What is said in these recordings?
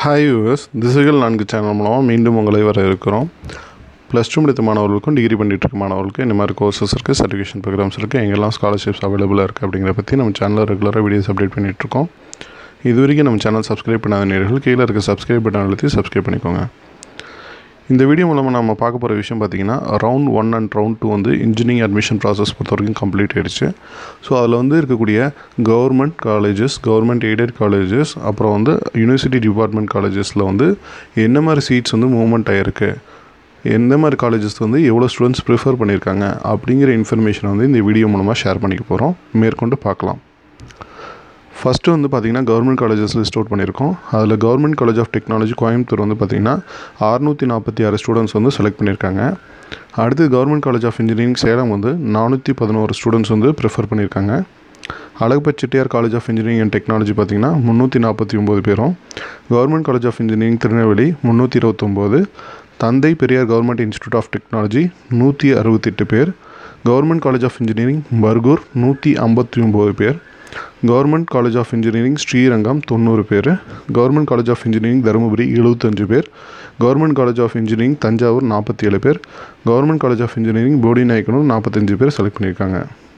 hi US திசைகள் நான்கு channel மூலமாக மீண்டும் உங்களை வர இருக்கிறோம் ப்ளஸ் டூ முடித்த மாணவர்களுக்கும் டிகிரி பண்ணிட்டு இருக்க மாணவர்களுக்கும் இந்த மாதிரி கோர்சஸ் இருக்குது சர்டிஃபிகேஷன் ப்ரோக்ராம்ஸ் இருக்குது எங்கெல்லாம் ஸ்காலர்ஷிப்ஸ் அவைலபிளாக இருக்குது அப்படிங்கிற பற்றி நம்ம சேனலில் ரெகுலராக வீடியோஸ் அப்டேட் பண்ணிகிட்ருக்கோம் இது வரைக்கும் நம்ம சேனல் சப்ஸ்கிரைப் பண்ணாத நேர்கள் கீழே இருக்க சப்ஸ்கிரைப் பட்டன் அழுத்தி சப்ஸ்கிரைப் பண்ணிக்கோங்க இந்த வீடியோ மூலமாக நம்ம பார்க்க போகிற விஷயம் பார்த்தீங்கன்னா round one and round two வந்து இன்ஜினியரிங் அட்மிஷன் ப்ராசஸ் பொறுத்த வரைக்கும் கம்ப்ளீட் ஆயிடுச்சு ஸோ அதில் வந்து இருக்கக்கூடிய government colleges government aided colleges அப்புறம் வந்து யூனிவர்சிட்டி டிபார்ட்மெண்ட் காலேஜஸில் வந்து என்ன மாதிரி சீட்ஸ் வந்து மூவ்மெண்ட் ஆகிருக்கு எந்த மாதிரி காலேஜஸ் வந்து எவ்வளோ ஸ்டூடெண்ட்ஸ் ப்ரிஃபர் பண்ணியிருக்காங்க அப்படிங்கிற இன்ஃபர்மேஷனை வந்து இந்த வீடியோ மூலமாக ஷேர் பண்ணிக்க போகிறோம் மேற்கொண்டு பார்க்கலாம் ஃபஸ்ட்டு வந்து பார்த்திங்கன்னா கவர்மெண்ட் காலேஜஸ் லிஸ்ட் அவுட் பண்ணியிருக்கோம் அதில் government college of technology Coimbatore வந்து பார்த்திங்கன்னா அறுநூற்றி நாற்பத்தி ஆறு ஸ்டூடெண்ட்ஸ் வந்து செலக்ட் பண்ணியிருக்காங்க அடுத்து government college of engineering Salem வந்து நானூற்றி பதினோரு ஸ்டூடெண்ட்ஸ் வந்து ப்ரிஃபர் பண்ணியிருக்காங்க Alagappa Chettiar college of engineering and technology பார்த்திங்கன்னா முந்நூற்றி நாற்பத்தி ஒம்பது பேரும் government college of engineering Tirunelveli முந்நூற்றி இருபத்தொம்போது Thanthai Periyar government institute of technology நூற்றி அறுபத்தெட்டு பேர் government college of engineering Bargur நூற்றி ஐம்பத்தி ஒம்பது பேர் government college of engineering Srirangam தொண்ணூறு பேர் government college of engineering Dharmapuri எழுபத்தஞ்சு பேர் government college of engineering Thanjavur நாற்பத்தி ஏழு பேர் government college of engineering Bodinayakanur நாற்பத்தஞ்சு பேர் செலக்ட் பண்ணியிருக்காங்க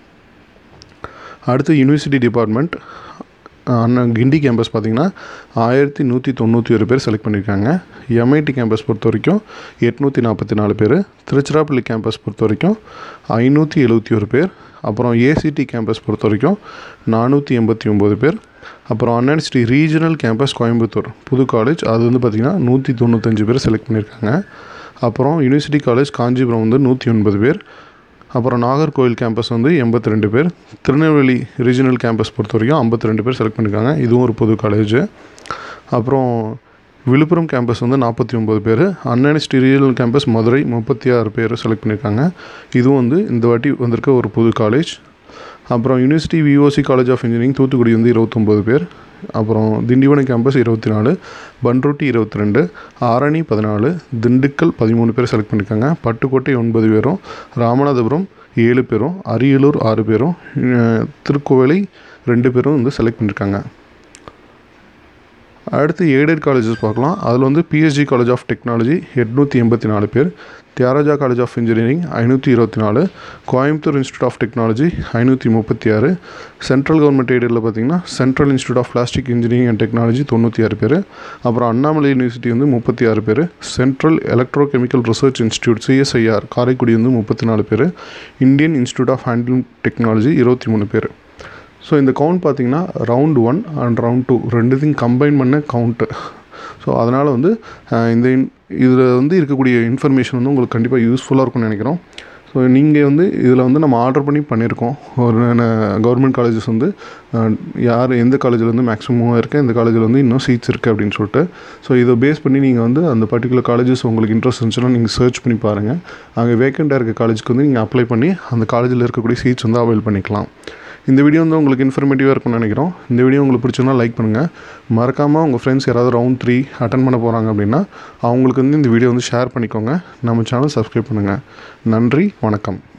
அடுத்து யூனிவர்சிட்டி டிபார்ட்மெண்ட் அண்ணன் கிண்டி கேம்பஸ் பார்த்திங்கன்னா ஆயிரத்தி நூற்றி தொண்ணூற்றி ஒரு பேர் செலக்ட் பண்ணியிருக்காங்க எம்ஐடி கேம்பஸ் பொறுத்த வரைக்கும் எட்நூற்றி நாற்பத்தி நாலு பேர் திருச்சிராப்பள்ளி கேம்பஸ் பொறுத்த வரைக்கும் ஐநூற்றி எழுபத்தி ஒரு பேர் அப்புறம் ஏசிடி கேம்பஸ் பொறுத்த வரைக்கும் நானூற்றி எண்பத்தி ஒம்பது பேர் அப்புறம் அண்ணன் ஸ்ரீ ரீஜனல் கேம்பஸ் கோயம்புத்தூர் புது காலேஜ் அது வந்து பார்த்திங்கன்னா நூற்றி தொண்ணூத்தஞ்சு பேர் செலக்ட் பண்ணியிருக்காங்க அப்புறம் யூனிவர்சிட்டி காலேஜ் காஞ்சிபுரம் வந்து நூற்றி ஒன்பது பேர் அப்புறம் நாகர்கோவில் கேம்பஸ் வந்து எண்பத்தி ரெண்டு பேர் திருநெல்வேலி ரீஜனல் கேம்பஸ் பொறுத்த வரைக்கும் ஐம்பத்தி ரெண்டு பேர் செலக்ட் பண்ணியிருக்காங்க இதுவும் ஒரு புது காலேஜ் அப்புறம் விழுப்புரம் கேம்பஸ் வந்து நாற்பத்தி ஒம்பது பேர் அன்அனிஸ்ட் ரீஜனல் கேம்பஸ் மதுரை முப்பத்தி ஆறு பேர் செலக்ட் பண்ணியிருக்காங்க இதுவும் வந்து இந்த வாட்டி வந்திருக்க ஒரு புது காலேஜ் அப்புறம் university VOC college of engineering Thoothukudi வந்து இருபத்தொம்போது பேர் அப்புறம் திண்டிவனம் கேம்பஸ் இருபத்தி நாலு பன்ருட்டி இருபத்தி ரெண்டு ஆரணி பதினாலு திண்டுக்கல் பதிமூணு பேர் செலக்ட் பண்ணியிருக்காங்க பட்டுக்கோட்டை ஒன்பது பேரும் ராமநாதபுரம் ஏழு பேரும் அரியலூர் ஆறு பேரும் திருக்கோவிலை ரெண்டு பேரும் வந்து செலக்ட் பண்ணியிருக்காங்க அடுத்து எய்டட் காலேஜஸ் பார்க்கலாம் அதில் வந்து பிஎஸ்ஜி காலேஜ் ஆஃப் டெக்னாலஜி எட்நூற்றி எண்பத்தி நாலு பேர் தியாகராஜா காலேஜ் ஆஃப் இன்ஜினியரிங் ஐநூற்றி இருபத்தி நாலு கோயம்புத்தூர் இன்ஸ்டியூட் ஆஃப் டெக்னாலஜி ஐநூற்றி முப்பத்தி ஆறு சென்ட்ரல் கவர்மெண்ட் எய்டடில் பார்த்தீங்கன்னா central institute of plastic engineering and technology தொண்ணூற்றி ஆறு பேர் அப்புறம் அண்ணாமலை யூனிவர்சிட்டி வந்து முப்பத்தி ஆறு பேர் central electro chemical research institute CSIR Karaikudi வந்து முப்பத்தி நாலு பேர் Indian institute of handloom technology இருபத்தி மூணு பேர் ஸோ இந்த கவுண்ட் பார்த்தீங்கன்னா round one and round two ரெண்டுத்தையும் கம்பைன் பண்ண கவுண்ட்டு ஸோ அதனால் வந்து இந்த இதில் வந்து இருக்கக்கூடிய இன்ஃபர்மேஷன் வந்து உங்களுக்கு கண்டிப்பாக யூஸ்ஃபுல்லாக இருக்கும்னு நினைக்கிறோம் ஸோ நீங்கள் வந்து இதில் வந்து நம்ம ஆர்டர் பண்ணி பண்ணியிருக்கோம் ஒரு கவர்மெண்ட் காலேஜஸ் வந்து யார் எந்த காலேஜில் வந்து மேக்ஸிமம் இருக்குது எந்த காலேஜில் வந்து இன்னும் சீட்ஸ் இருக்குது அப்படின்னு சொல்லிட்டு ஸோ இதை பேஸ் பண்ணி நீங்கள் வந்து அந்த பர்டிகுலர் காலேஜஸ் உங்களுக்கு இன்ட்ரெஸ்ட் இருந்துச்சுன்னா நீங்கள் சர்ச் பண்ணி பாருங்கள் அங்கே வேக்கண்ட்டாக இருக்க காலேஜுக்கு வந்து நீங்கள் அப்ளை பண்ணி அந்த காலேஜில் இருக்கக்கூடிய சீட்ஸ் வந்து அவைல் பண்ணிக்கலாம் இந்த வீடியோ வந்து உங்களுக்கு இன்ஃபர்மேட்டிவாக இருக்கும்னு நினைக்கிறோம் இந்த வீடியோ உங்களுக்கு பிடிச்சிருந்தா லைக் பண்ணுங்கள் மறக்காமல் உங்கள் ஃப்ரெண்ட்ஸ் யாராவது ரவுண்ட் த்ரீ அட்டன் பண்ண போகிறாங்க அப்படின்னா அவங்களுக்கு வந்து இந்த வீடியோ வந்து ஷேர் பண்ணிக்கோங்க நம்ம சேனல் சப்ஸ்கிரைப் பண்ணுங்கள் நன்றி வணக்கம்